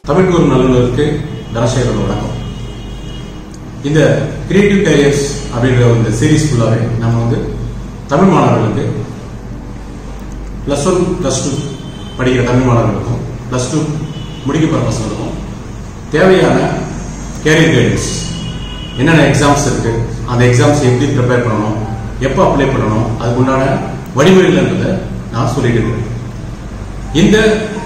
தமிழ் கூறும் நல்லுறவுக்கு தனசேகரோட வணக்கம் இந்த கிரியேட்டிவ் கேரியர்ஸ் அப்படின்ற இந்த சீரீஸ் ஃபுல்லாகவே நம்ம வந்து தமிழ் மாணவர்களுக்கு ப்ளஸ் ஒன் ப்ளஸ் டூ படிக்கிற தமிழ் மாணவர்களுக்கும் ப்ளஸ் டூ முடிக்க போகிற பசங்களுக்கும் தேவையான கேரியர் கைடன்ஸ் என்னென்ன எக்ஸாம்ஸ் இருக்கு அந்த எக்ஸாம்ஸ் எப்படி ப்ரிப்பேர் பண்ணணும் எப்போ அப்ளை பண்ணணும் அதுக்கு உண்டான வழிமுறைகள்ன்றதை நான் சொல்லிட்டு இருக்கேன் இந்த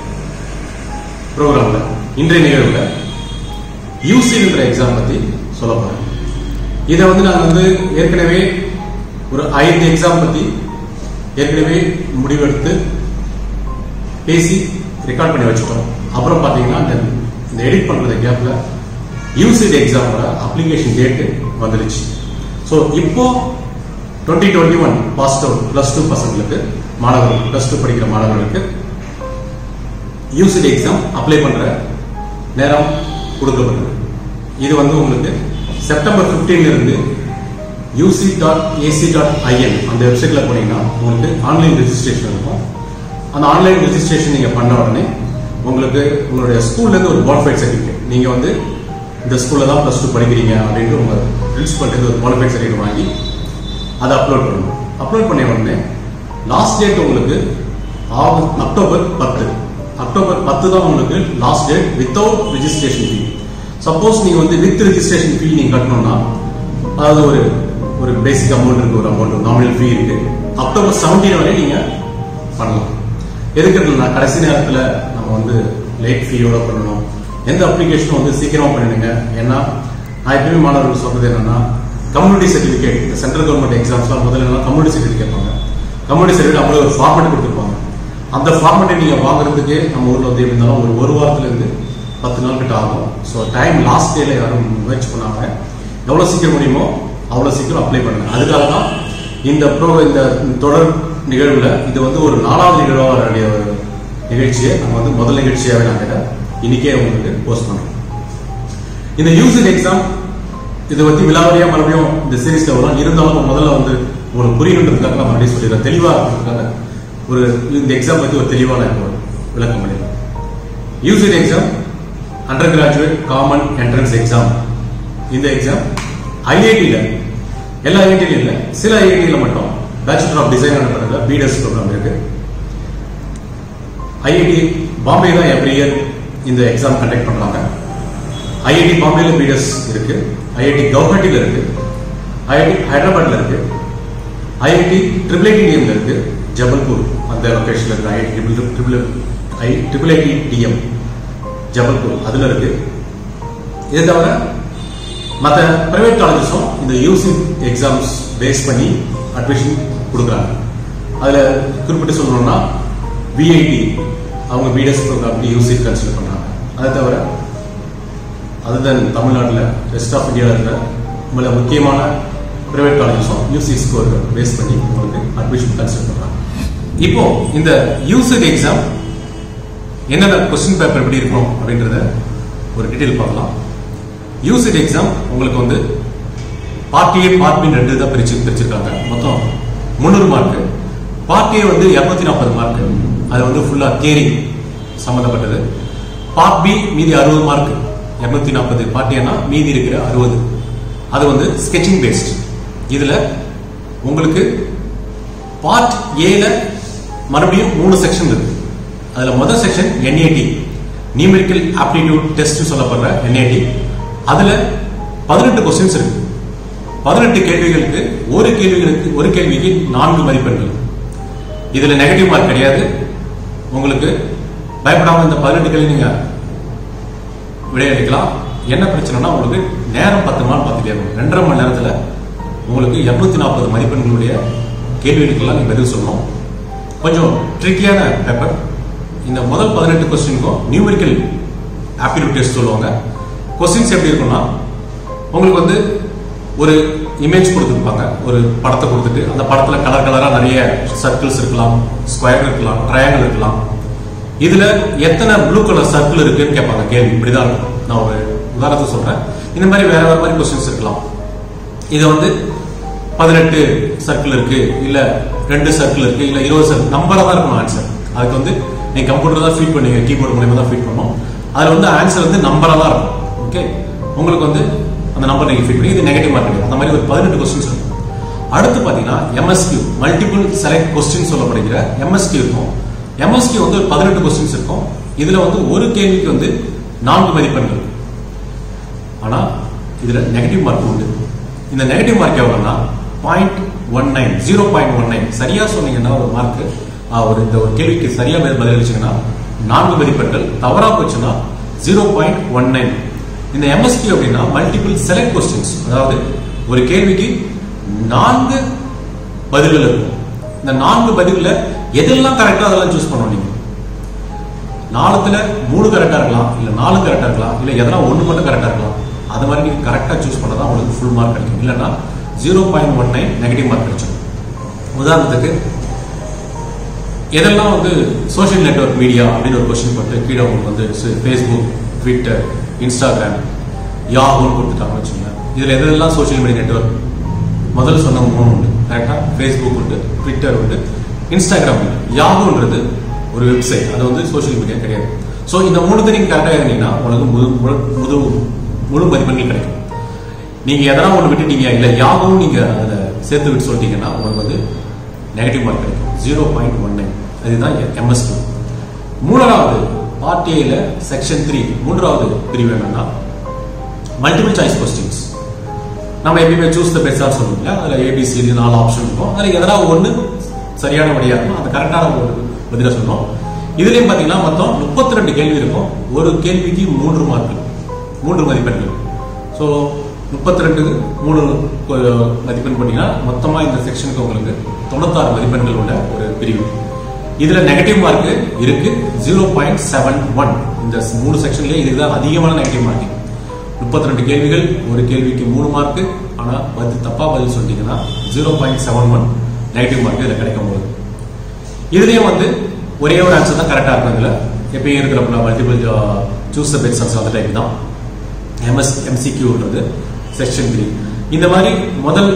ப்ரோக்ராம்ல இன்றைய நிகழ்வுல யூசின்ற எக்ஸாம் பத்தி சொல்ல போறேன் இதை வந்து நான் வந்து ஏற்கனவே ஒரு ஐந்து எக்ஸாம் பத்தி ஏற்கனவே முடிவெடுத்து பேசி ரெக்கார்ட் பண்ணி வச்சுட்டோம் அப்புறம் பாத்தீங்கன்னா இந்த இந்த எடிட் பண்றது கேப்ல யூசிடி எக்ஸாமோட அப்ளிகேஷன் டேட் வந்துருச்சு ஸோ இப்போ twenty twenty one pass out plus two பசங்களுக்கு மாணவர்கள் பிளஸ் டூ படிக்கிற மாணவர்களுக்கு யூசிடி எக்ஸாம் அப்ளை பண்ற நேரம் கொடுக்கப்பட்டது இது வந்து உங்களுக்கு செப்டம்பர் 15 ல இருந்து UCEED dot AC dot IN அந்த வெப்சைட்ல போனீங்கன்னா உங்களுக்கு ஆன்லைன் ரெஜிஸ்ட்ரேஷன் இருக்கும் அந்த ஆன்லைன் ரெஜிஸ்ட்ரேஷன் நீங்க பண்ண உடனே உங்களுக்கு உங்களுடைய ஸ்கூல்ல இருந்து ஒரு குவாலிஃபைட் சர்டிஃபிகேட் நீங்க வந்து இந்த ஸ்கூல்ல தான் ப்ளஸ் டூ படிக்கிறீங்க அப்படின்ட்டு உங்க பிரின்சிபல் இருந்து ஒரு குவாலிஃபைட் சர்டிஃபிகேட் வாங்கி அதை அப்லோட் பண்ணணும் அப்லோட் பண்ண உடனே லாஸ்ட் டேட் உங்களுக்கு ஆகஸ்ட் அக்டோபர் பத்து அக்டோபர் பத்து தான் உங்களுக்கு last date without registration fee suppose நீங்க வந்து வித் ரெஜிஸ்ட்ரேஷன் ஃபீ நீங்க கட்டணும்னா அதாவது ஒரு ஒரு பேசிக் அமௌண்ட் இருக்கு ஒரு அமௌண்ட் நாமினல் ஃபீ இருக்கு அக்டோபர் 17 வரை நீங்க பண்ணலாம் எதுக்குன்னா கடைசி நேரத்துல நம்ம வந்து லேட் ஃபீயோட பண்ணணும் எந்த அப்ளிகேஷனும் வந்து சீக்கிரமா பண்ணிடுங்க ஏன்னா நான் எப்பயுமே மாணவர்கள் சொல்றது என்னன்னா கம்யூனிட்டி சர்டிபிகேட் இந்த சென்ட்ரல் கவர்மெண்ட் எக்ஸாம்ஸ்லாம் முதல்ல எல்லாம் கம்யூனிட்டி சர்டிஃபிகேட் கேட்பாங்க கம்யூனிட்டி சர்டிஃபிகேட் அப்படியே ஒரு ஃபார்மேட் கொடுத்துருப்பாங்க அந்த ஃபார்மேட்டை நீங்க வாங்குறதுக்கு நம்ம ஊர்ல வந்து எப்படி இருந்தாலும் ஒரு ஒரு வாரத்துல இருந்து பத்து நாள் கிட்ட ஆகும் ஸோ டைம் லாஸ்ட் டேல யாரும் முயற்சி பண்ணாம எவ்வளவு சீக்கிரம் முடியுமோ அவ்வளவு சீக்கிரம் அப்ளை பண்ணுங்க அதுக்காக தான் இந்த ப்ரோ இந்த தொடர் நிகழ்வுல இது வந்து ஒரு நாலாவது நிகழ்வாக வர வேண்டிய ஒரு நிகழ்ச்சியை நம்ம வந்து முதல் நிகழ்ச்சியாவே நாங்க இதை இன்னைக்கே உங்களுக்கு போஸ்ட் பண்றோம் இந்த யூசர் எக்ஸாம் இதை பத்தி விலாவரியா மறுபடியும் இந்த சீரீஸ்ல வரும் இருந்தாலும் முதல்ல வந்து உங்களுக்கு புரியணுன்றதுக்காக நான் மறுபடியும் சொல்லிடுறேன் தெளிவா இருக்கிறதுக்காக ஒரு இந்த எக்ஸாம் பத்தி ஒரு தெளிவான இப்போ விளக்கம் பண்ணிடுறேன் UCEED exam under graduate common entrance exam இந்த எக்ஸாம் ஐஐடியில் எல்லா ஐஐடியிலும் இல்லை சில ஐஐடியில் மட்டும் பேச்சுலர் ஆஃப் டிசைன் நடத்துறதுல பிடெஸ் ப்ரோக்ராம் இருக்கு ஐஐடி பாம்பே தான் எவ்ரி இயர் இந்த எக்ஸாம் கண்டக்ட் பண்றாங்க ஐஐடி பாம்பேல பிடெஸ் இருக்கு ஐஐடி கவுஹாட்டில இருக்கு ஐஐடி ஹைதராபாத்ல இருக்கு ஐஐடி ட்ரிபிள் ஐடி டிஎம்ல இருக்கு ஜபல்பூர் அந்த லொகேஷன்ல இருக்கு IIT triple triple I triple IT DM Jabalpur அதுல இருக்கு இதை தவிர மற்ற பிரைவேட் காலேஜஸும் இந்த யூசி எக்ஸாம்ஸ் பேஸ் பண்ணி அட்மிஷன் கொடுக்குறாங்க அதுல குறிப்பிட்டு சொல்லணும்னா விஐடி அவங்க பிடெஸ் ப்ரோக்ராம் யூசி கன்சிடர் பண்றாங்க அதை தவிர அதர் தென் தமிழ்நாட்டில் ரெஸ்ட் ஆஃப் இந்தியாவில் இருக்கிற மிக முக்கியமான பிரைவேட் காலேஜஸும் யூசி ஸ்கோர் பேஸ் பண்ணி உங்களுக்கு அட்மிஷன் கன்சிடர் பண்றாங்க இப்போ இந்த யூசிக் எக்ஸாம் என்னென்ன கொஸ்டின் பேப்பர் எப்படி இருக்கணும் அப்படின்றத ஒரு டீடைல் பார்க்கலாம் யூசிட் எக்ஸாம் உங்களுக்கு வந்து பார்ட் ஏ பார்ட் பி ரெண்டு தான் பிரிச்சு பிரிச்சிருக்காங்க மொத்தம் முந்நூறு மார்க் பார்ட் ஏ வந்து இருநூத்தி நாற்பது மார்க் அது வந்து ஃபுல்லா தியரி சம்பந்தப்பட்டது பார்ட் பி மீதி அறுபது மார்க் இருநூத்தி நாற்பது பார்ட் ஏனா மீதி இருக்கிற அறுபது அது வந்து ஸ்கெச்சிங் பேஸ்ட் இதுல உங்களுக்கு பார்ட் ஏல மறுபடியும் மூணு செக்ஷன் இருக்கு அதுல முதல் section NAT numerical aptitude test சொல்லப்படுற என்ஏடி அதுல பதினெட்டு கொஸ்டின்ஸ் இருக்கு பதினெட்டு கேள்விகளுக்கு ஒரு கேள்விகளுக்கு ஒரு கேள்விக்கு நான்கு மதிப்பெண்கள் இதுல நெகட்டிவ் மார்க் கிடையாது உங்களுக்கு பயப்படாம இந்த பதினெட்டு கேள்வி நீங்க விடையளிக்கலாம் என்ன பிரச்சனைனா உங்களுக்கு நேரம் பத்து நாள் பார்த்துட்டே இருக்கும் ரெண்டரை மணி நேரத்துல உங்களுக்கு இருநூத்தி நாற்பது மதிப்பெண்களுடைய கேள்விகளுக்கெல்லாம் நீங்க பதில் சொல்லணும் கொஞ்சம் ட்ரிக்கியான பேப்பர் இந்த முதல் பதினெட்டு கொஸ்டினுக்கும் நியூமெரிக்கல் ஆப்டிடியூட் டெஸ்ட் சொல்லுவாங்க கொஸ்டின்ஸ் எப்படி இருக்கும்னா உங்களுக்கு வந்து ஒரு இமேஜ் கொடுத்துருப்பாங்க ஒரு படத்தை கொடுத்துட்டு அந்த படத்துல கலர் கலரா நிறைய சர்க்கிள்ஸ் இருக்கலாம் ஸ்கொயர் இருக்கலாம் ட்ரையாங்கிள் இருக்கலாம் இதுல எத்தனை ப்ளூ கலர் சர்க்கிள் இருக்குன்னு கேட்பாங்க கேள்வி இப்படிதான் இருக்கும் நான் ஒரு உதாரணத்தை சொல்றேன் இந்த மாதிரி வேற வேற மாதிரி கொஸ்டின்ஸ் இருக்கலாம் இது வந்து பதினெட்டு சர்க்கிள் இருக்கு இல்ல ரெண்டு சர்க்கிள் இருக்கு இல்ல இருபது சர்க்கிள் நம்பரா தான் இருக்கும் ஆன்சர் அதுக்கு வந்து நீங்க கம்ப்யூட்டர் தான் ஃபீட் பண்ணுவீங்க கீபோர்டு மூலமா தான் ஃபீட் பண்ணணும் அதுல வந்து ஆன்சர் வந்து நம்பரா தான் இருக்கும் ஓகே உங்களுக்கு வந்து அந்த நம்பர் நீங்க ஃபிட் பண்ணி இது நெகட்டிவ் மார்க் அந்த மாதிரி ஒரு பதினெட்டு கொஸ்டின்ஸ் இருக்கும் அடுத்து பாத்தீங்கன்னா எம்எஸ்கியூ மல்டிபிள் செலக்ட் கொஸ்டின் சொல்லப்படுகிற எம்எஸ்கியூ இருக்கும் எம்எஸ்கியூ வந்து ஒரு பதினெட்டு கொஸ்டின்ஸ் இருக்கும் இதுல வந்து ஒரு கேள்விக்கு வந்து நான்கு மதிப்பெண்கள் ஆனா இதுல நெகட்டிவ் மார்க் உண்டு இந்த நெகட்டிவ் மார்க் எவ்வளவுனா point one nine zero point one nine சரியா சொன்னீங்கன்னா ஒரு மார்க் ஒரு இந்த ஒரு கேள்விக்கு சரியா பதில் பதிலளிச்சீங்கன்னா நான்கு மதிப்பெண்கள் தவறா போச்சுன்னா ஜீரோ பாயிண்ட் ஒன் நைன் இந்த எம்எஸ்கியூ அப்படின்னா மல்டிபிள் செலக்ட் கொஸ்டின்ஸ் அதாவது ஒரு கேள்விக்கு நான்கு பதில்கள் இருக்கும் இந்த நான்கு பதில்ல எதெல்லாம் கரெக்டா அதெல்லாம் சூஸ் பண்ணணும் நீங்க நாலுத்துல மூணு கரெக்டா இருக்கலாம் இல்ல நாலு கரெக்டா இருக்கலாம் இல்ல எதனா ஒண்ணு மட்டும் கரெக்டா இருக்கலாம் அது மாதிரி நீங்க கரெக்டா சூஸ் பண்ணா தான் உங்களுக்கு ஃபுல் மார்க் கிடைக்கும் இல்லைன்னா zero point one nine negative mark கிடைச்சிடும் உதாரணத்துக்கு எதெல்லாம் வந்து சோஷியல் நெட்வொர்க் மீடியா அப்படின்னு ஒரு கொஸ்டின் போட்டு கீழே உங்களுக்கு வந்து ஃபேஸ்புக் ட்விட்டர் இன்ஸ்டாகிராம் யாஹூன்னு கொடுத்துட்டாங்கன்னு வச்சுக்கோங்க இதுல எதெல்லாம் சோஷியல் மீடியா நெட்வொர்க் முதல்ல சொன்ன மூணு உண்டு கரெக்டா ஃபேஸ்புக் உண்டு ட்விட்டர் உண்டு இன்ஸ்டாகிராம் உண்டு யாஹூன்றது ஒரு வெப்சைட் அது வந்து சோஷியல் மீடியா கிடையாது ஸோ இந்த மூணுத்தை நீங்க கரெக்டாக இருந்தீங்கன்னா உங்களுக்கு முழு முழு முழு முழு மதிப்பெண்கள் கிடைக்கும் நீங்க எதனா ஒன்று விட்டுட்டீங்க இல்ல யாவும் நீங்க அதுல சேர்த்து விட்டு சொல்லிட்டீங்கன்னா உங்களுக்கு வந்து நெகட்டிவ் மார்க் கிடைக்கும் ஜீரோ பாயிண்ட் ஒன் நைன் அதுதான் எம்எஸ்டி மூணாவது பார்ட் ஏல செக்ஷன் த்ரீ மூன்றாவது பிரிவு என்னன்னா மல்டிபிள் சாய்ஸ் கொஸ்டின்ஸ் நம்ம எப்பயுமே சூஸ் த பெஸ்ட் சொல்லுவோம் இல்லையா அதுல ஏபிசி நாலு ஆப்ஷன் இருக்கும் அதுல எதனா ஒண்ணு சரியான வழியா இருக்கும் அந்த கரெக்டான ஒரு பதில சொல்லணும் இதுலயும் பாத்தீங்கன்னா மொத்தம் முப்பத்தி ரெண்டு கேள்வி இருக்கும் ஒரு கேள்விக்கு மூன்று மார்க் மூன்று மதிப்பெண்கள் ஸோ முப்பத்தி ரெண்டு மூணு மதிப்பெண் பண்ணீங்கன்னா மொத்தமா இந்த செக்ஷனுக்கு உங்களுக்கு தொண்ணூத்தாறு மதிப்பெண்கள் உள்ள ஒரு பிரிவு இதுல நெகட்டிவ் மார்க் இருக்கு ஜீரோ பாயிண்ட் செவன் ஒன் இந்த மூணு செக்ஷன்லயே இதுதான் அதிகமான நெகட்டிவ் மார்க் முப்பத்தி ரெண்டு கேள்விகள் ஒரு கேள்விக்கு மூணு மார்க் ஆனா பதில் தப்பா பதில் சொல்லிட்டீங்கன்னா zero point seven one negative mark இதுல கிடைக்கும் போது இதுலயும் வந்து ஒரே ஒரு ஆன்சர் தான் கரெக்டா இருக்கும் இதுல எப்பயும் இருக்கிறப்ப multiple choose the best answer அந்த டைப் தான் எம்எஸ் எம்சிக்யூன்றது செக்ஷன் த்ரீ இந்த மாதிரி முதல்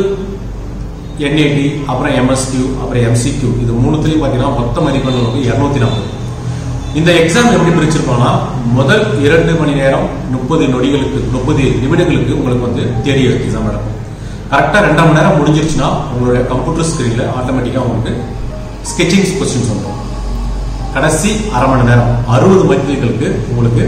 என்ஏடி அப்புறம் எம்எஸ்கியூ அப்புறம் எம்சிக்யூ இது மூணுத்துலயும் பாத்தீங்கன்னா மொத்த மதிப்பெண்கள் வந்து இருநூத்தி நாற்பது இந்த எக்ஸாம் எப்படி பிரிச்சிருக்கோம்னா முதல் இரண்டு மணி நேரம் முப்பது நொடிகளுக்கு முப்பது நிமிடங்களுக்கு உங்களுக்கு வந்து தேடி எக்ஸாம் நடக்கும் கரெக்டா ரெண்டாம் மணி நேரம் முடிஞ்சிருச்சுன்னா உங்களுடைய கம்ப்யூட்டர் ஸ்கிரீன்ல ஆட்டோமேட்டிக்கா உங்களுக்கு ஸ்கெச்சிங் கொஸ்டின்ஸ் வந்துடும் கடைசி அரை மணி நேரம் அறுபது மதிப்பெண்களுக்கு உங்களுக்கு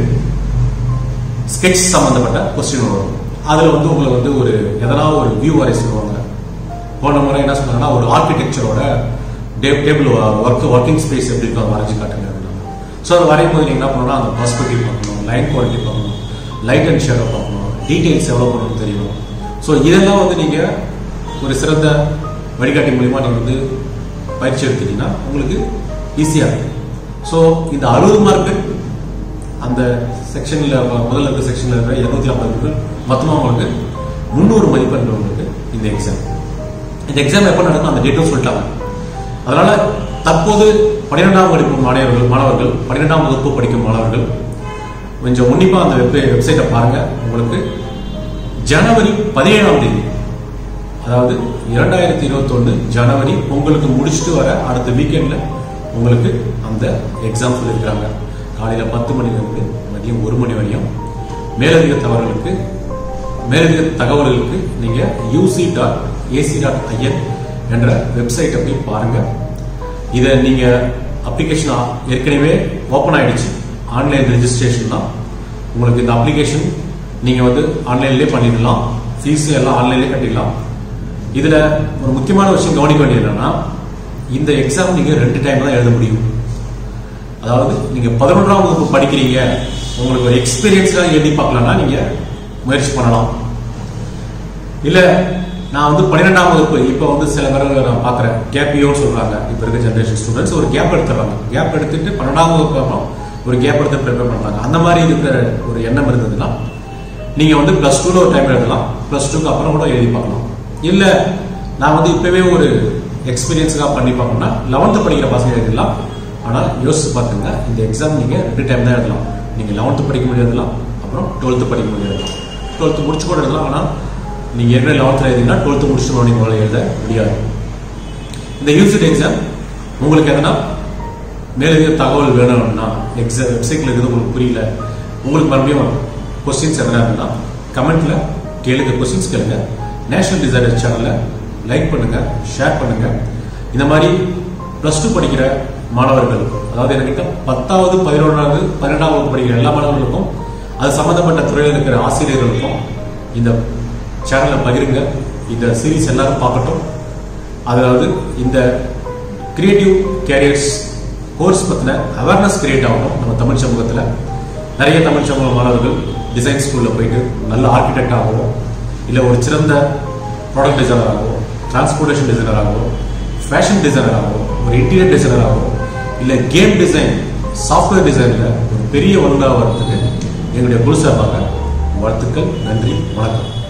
ஸ்கெட்ச் சம்பந்தப்பட்ட கொஸ்டின் வரும் அதுல வந்து உங்களுக்கு வந்து ஒரு எதனா ஒரு வியூ வரை சொல்லுவாங்க போன முறை என்ன சொன்னாங்கன்னா ஒரு ஆர்கிடெக்சரோட டேபிள் ஒர்க் ஒர்க்கிங் ஸ்பேஸ் எப்படி இருக்கும் வரைஞ்சு காட்டுங்க ஸோ அதை வரையும் போது நீங்க என்ன பண்ணணும்னா அந்த பர்ஸ்பெக்டிவ் பார்க்கணும் லைன் குவாலிட்டி பார்க்கணும் லைட் அண்ட் ஷேடோ பார்க்கணும் டீடைல்ஸ் எவ்வளோ பண்ணணும் தெரியணும் ஸோ இதெல்லாம் வந்து நீங்க ஒரு சிறந்த வழிகாட்டி மூலியமா நீங்க வந்து பயிற்சி எடுத்துட்டீங்கன்னா உங்களுக்கு ஈஸியாக இருக்கும் ஸோ இந்த அறுபது மார்க்கு அந்த செக்ஷன்ல முதல்ல இருக்க செக்ஷன்ல இருக்கிற இருநூத்தி ஐம்பது மொத்தமாக உங்களுக்கு முந்நூறு மதிப்பெண்கள் உங்களுக்கு இந்த எக்ஸாம் இந்த எக்ஸாம் எப்போ நடக்கும் அந்த டேட்டும் சொல்லிட்டாங்க அதனால தற்போது பன்னிரெண்டாம் வகுப்பு மாணவர்கள் மாணவர்கள் பன்னிரெண்டாம் வகுப்பு படிக்கும் மாணவர்கள் கொஞ்சம் உன்னிப்பா அந்த வெப் வெப்சைட்டை பாருங்க உங்களுக்கு ஜனவரி பதினேழாம் தேதி அதாவது இரண்டாயிரத்தி இருபத்தொன்னு ஜனவரி உங்களுக்கு முடிச்சுட்டு வர அடுத்த வீக்கெண்ட்ல உங்களுக்கு அந்த எக்ஸாம் சொல்லியிருக்காங்க காலையில பத்து மணிலிருந்து மதியம் ஒரு மணி வரையும் மேலதிக தகவல்களுக்கு மேலதிக தகவல்களுக்கு நீங்க UCEED dot AC dot IN என்ற வெப்சைட்டை போய் பாருங்க இதை நீங்க அப்ளிகேஷன் ஏற்கனவே ஓப்பன் ஆயிடுச்சு ஆன்லைன் ரெஜிஸ்ட்ரேஷன் தான் உங்களுக்கு இந்த அப்ளிகேஷன் நீங்க வந்து ஆன்லைன்லயே பண்ணிடலாம் ஃபீஸ் எல்லாம் ஆன்லைன்லயே கட்டிடலாம் இதுல ஒரு முக்கியமான விஷயம் கவனிக்க வேண்டியது என்னன்னா இந்த எக்ஸாம் நீங்க ரெண்டு டைம் தான் எழுத முடியும் அதாவது நீங்க பதினொன்றாம் வகுப்பு படிக்கிறீங்க உங்களுக்கு ஒரு எக்ஸ்பீரியன்ஸ்லாம் எழுதி பார்க்கலாம்னா நீங்க முயற்சி பண்ணலாம் இல்ல நான் வந்து பன்னிரெண்டாம் வகுப்பு இப்போ வந்து சில பேர் நான் பாக்குறேன் கேப் யோன்னு சொல்றாங்க இப்போ இருக்க ஜென்ரேஷன் ஸ்டூடெண்ட்ஸ் ஒரு கேப் எடுத்துறாங்க கேப் எடுத்துட்டு பன்னெண்டாம் வகுப்பு அப்புறம் ஒரு கேப் எடுத்து ப்ரிப்பேர் பண்றாங்க அந்த மாதிரி இருக்கிற ஒரு எண்ணம் இருந்ததுன்னா நீங்க வந்து பிளஸ் டூல ஒரு டைம் எழுதலாம் பிளஸ் டூக்கு அப்புறம் கூட எழுதி பார்க்கலாம் இல்ல நான் வந்து இப்பவே ஒரு எக்ஸ்பீரியன்ஸுக்காக பண்ணி பார்க்கணும்னா லெவன்த்து படிக்கிற பசங்க எழுதலாம் ஆனால் யோசிச்சு பார்த்துங்க இந்த எக்ஸாம் நீங்க ரெண்டு டைம் தான் எழுதலாம் நீங்க லெவன்த்து படிக்க முடியாது எழுதலாம் அப்புறம் டுவெல்த்து படிக்க முடியாது எழுதலாம் டுவெல்த்து முடிச்சு கூட எழுதலாம் ஆனால் நீங்க ஏற்கனவே லெவன்த்தில் எழுதினா டுவெல்த்து முடிச்சுட்டு நீங்க உங்களால் எழுத முடியாது இந்த யூனிவர்சிட்டி எக்ஸாம் உங்களுக்கு எதனா மேலதிக தகவல் வேணும்னா எக்ஸாம் வெப்சைட்ல இருக்குது உங்களுக்கு புரியல உங்களுக்கு மறுபடியும் கொஸ்டின்ஸ் எதனா இருந்தா கமெண்ட்ல கேளுங்க கொஸ்டின்ஸ் கேளுங்க நேஷனல் டிசைனர் சேனலை லைக் பண்ணுங்க ஷேர் பண்ணுங்க இந்த மாதிரி ப்ளஸ் டூ படிக்கிற மாணவர்கள் அதாவது என்கிட்ட பத்தாவது பதினொன்றாவது பன்னெண்டாவது வகுப்பு படிக்கிற எல்லா மாணவர்களுக்கும் அது சம்பந்தப்பட்ட துறையில் இருக்கிற ஆசிரியர்களுக்கும் இந்த சேனலை பகிருங்க இந்த சீரீஸ் எல்லாரும் பார்க்கட்டும் அதாவது இந்த கிரியேட்டிவ் கேரியர்ஸ் கோர்ஸ் பற்றின அவேர்னஸ் கிரியேட் ஆகணும் நம்ம தமிழ் சமூகத்தில் நிறைய தமிழ் சமூக மாணவர்கள் டிசைன் ஸ்கூலில் போயிட்டு நல்ல ஆர்கிடெக்ட் ஆகவும் இல்லை ஒரு சிறந்த ப்ராடக்ட் டிசைனர் ஆகவும் டிரான்ஸ்போர்ட்டேஷன் டிசைனர் ஆகவும் ஃபேஷன் டிசைனர் ஆகவும் ஒரு இன்டீரியர் டிசைனர் ஆகவும் இல்லை கேம் டிசைன் சாஃப்ட்வேர் டிசைனில் ஒரு பெரிய வல்லுநராக வரதுக்கு எங்களுடைய குரு சார்பாக வாழ்த்துக்கள் நன்றி வணக்கம்